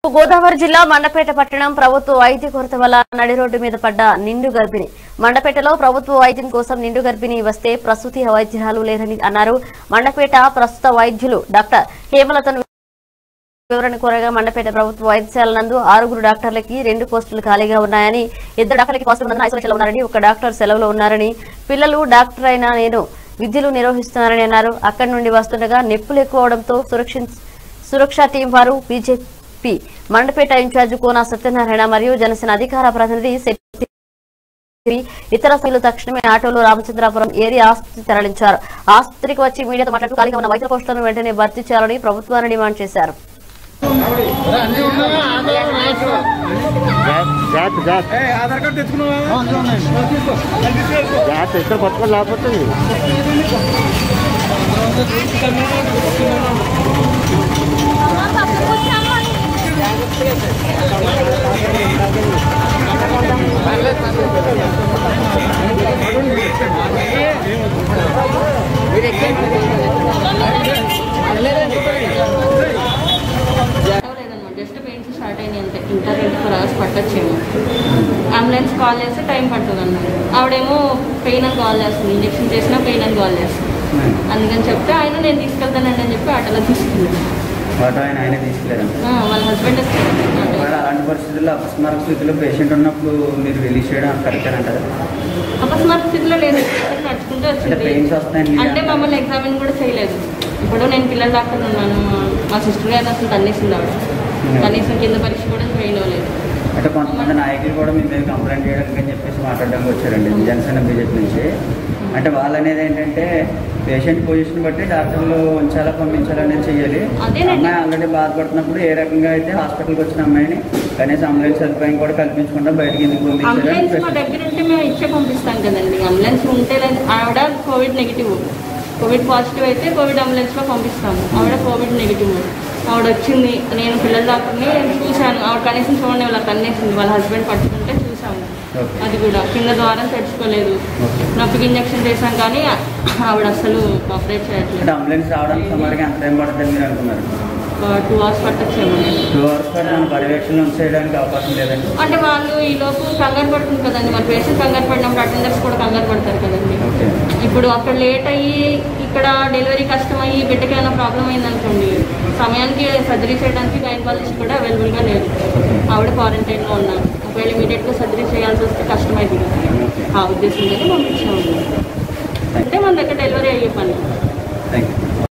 గోదావరి జిల్లా మండపేట పట్టణం ప్రభుత్వ వైద్య కొరత వల్ల నడి రోడ్డు మీద పడ్డ నిండు గర్భిణి మండపేటలో ప్రభుత్వ వైద్యం కోసం నిండు గర్భిణి వస్తే ప్రసూతి వైద్యురాలు లేరని అన్నారు మండపేట ప్రస్తుత వైద్యులు డాక్టర్ హేమలతను వివరణ కోరగా మండపేట ప్రభుత్వ వైద్యశాల నందు ఆరుగురు డాక్టర్లకి రెండు పోస్టులు ఖాళీగా ఉన్నాయని ఇద్దరు డాక్టర్లకి పోస్టులు ఉన్నందున ఐసోలేషన్లో ఉన్నారని ఒక డాక్టర్ సెలవులో ఉన్నారని పిల్లలు డాక్టర్ అయినా నేను విద్యలు నిర్వహిస్తున్నారని అన్నారు అక్కడి నుండి వస్తుండగా నొప్పులు ఎక్కువ అవడంతో సురక్ష సురక్షా టీం వారు బీజేపీ మండపేట ఇన్ఛార్జ్ కోన సత్యనారాయణ మరియు జనసేన అధికార ప్రతినిధి శెట్టి ఇతర సభ్యులు తక్షణమే ఆటోలో రామచంద్రాపురం ఏరియా ఆసుపత్రి తరలించారు ఆసుపత్రికి వచ్చి మీడియాతో మాట్లాడుతూ ఖాళీగా ఉన్న వైద్య పోస్టులను వెంటనే భర్తీ చేయాలని ప్రభుత్వాన్ని డిమాండ్ చేశారు జాత్ జాత్ ఆధార్ కార్డు తెచ్చుకున్నావా జాత్ ఎక్కడ పట్టుకొని లేకపోతే లేదన్నమాట జస్ట్ పెయిన్స్ స్టార్ట్ అయినాయి అంతే ఇంకా ట్వంటీ ఫోర్ అవర్స్ పట్టొచ్చేమో అంబులెన్స్ కాల్ చేస్తే టైం పడుతుంది అన్నారు ఆవిడేమో పెయిన్ అని కాల్ చేస్తుంది ఇంజెక్షన్ చేసినా పెయిన్ అని కాల్ చేస్తుంది అందుకని చెప్తే ఆయన నేను తీసుకెళ్తానండి అని చెప్పి ఆటోలో తీసుకెళ్ళాను ఆటో ఆయన ఆయన తీసుకెళ్ళారు ఆ, వాళ్ళ హస్బెండ్ మరి అలాంటి పరిస్థితుల్లో అపస్మారక స్థితిలో పేషెంట్ ఉన్నప్పుడు మీరు రిలీజ్ చేయడం కరెక్ట్ అంటారు అకస్మాత్ స్థితిలో లేదు నడుచుకుంటూ అంటే వచ్చింది పెయిన్స్ వస్తాయని అంటే మమ్మల్ని ఎగ్జామిన్ కూడా చేయలేదు ఇప్పుడు నేను పిల్లల డాక్టర్ ఉన్నాను మా సిస్టర్ గారు అసలు కనీసం ఆవిడ కనీసం కింద పరీక్ష కూడా చేయలేదు అంటే కొంతమంది నాయకులు కూడా మీ మీద కంప్లైంట్ చేయడానికి అని చెప్పేసి మాట్లాడడానికి వచ్చారండి జనసేన బీజేపీ నుంచి అంటే వాళ్ళు అనేది ఏంటంటే పేషెంట్ పొజిషన్ బట్టి డాక్టర్లు ఉంచాలా పంపించాలనేది చెయ్యాలి అదేనండి. అమ్మాయి ఆల్రెడీ బాధపడుతున్నప్పుడు ఏ రకంగా అయితే హాస్పిటల్కి వచ్చిన అమ్మాయిని కనీసం అంబులెన్స్ సదుపాయం కూడా కల్పించకుండా బయటికి ఎందుకు అంబులెన్స్ మా పంపించారని దగ్గర ఉంటే మేము ఇచ్చే పంపిస్తాం కదండి అంబులెన్స్ ఉంటే లేదు ఆవిడ కోవిడ్ నెగిటివ్ కోవిడ్ పాజిటివ్ అయితే కోవిడ్ అంబులెన్స్లో పంపిస్తాము ఆవిడ కోవిడ్ నెగిటివ్ ఆవిడ వచ్చింది నేను పిల్లల డాక్టర్ని చూశాను ఆవిడ కనీసం చూడండి వాళ్ళ కన్నేసింది వాళ్ళ హస్బెండ్ పట్టుకుంటే చూసాము ఓకే అది కూడా కింద ద్వారం తెచ్చుకోలేదు ఓకే నొప్పికి ఇంజక్షన్ చేశాం కానీ ఆవిడ అసలు ఆపరేట్ అంటే చేయట్లేదు అంబులెన్స్ రావడానికి సుమారుగా ఎంత టైం పడుతుంది మీరు అనుకున్నారు టూ అవర్స్ పట్టొచ్చేమో టూ అవర్స్ పాటు మన పర్యవేక్షణలో ఉంచేయడానికి అవకాశం లేదండి అంటే వాళ్ళు ఈ లోపు కంగారు పడుతుంది కదండి మరి పేషెంట్ కంగారు పడినప్పుడు అటెండర్స్ కూడా కంగారు పడతారు కదండి ఓకే ఇప్పుడు అక్కడ లేట్ అయ్యి ఇక్కడ డెలివరీ కష్టం అయ్యి బిడ్డకి ఏమైనా ప్రాబ్లం అయిందనుకోండి సమయానికి సర్జరీ చేయడానికి గైనకాలజిస్ట్ కూడా అవైలబుల్గా లేదు ఆవిడ క్వారంటైన్లో ఉన్నారు ఒకవేళ ఇమీడియట్గా సర్జరీ చేయాల్సి వస్తే కష్టమైంది ఓకే ఆ ఉద్దేశంతోనే పంపించాము అంటే మన దగ్గర డెలివరీ అయ్యే పని థ్యాంక్ యూ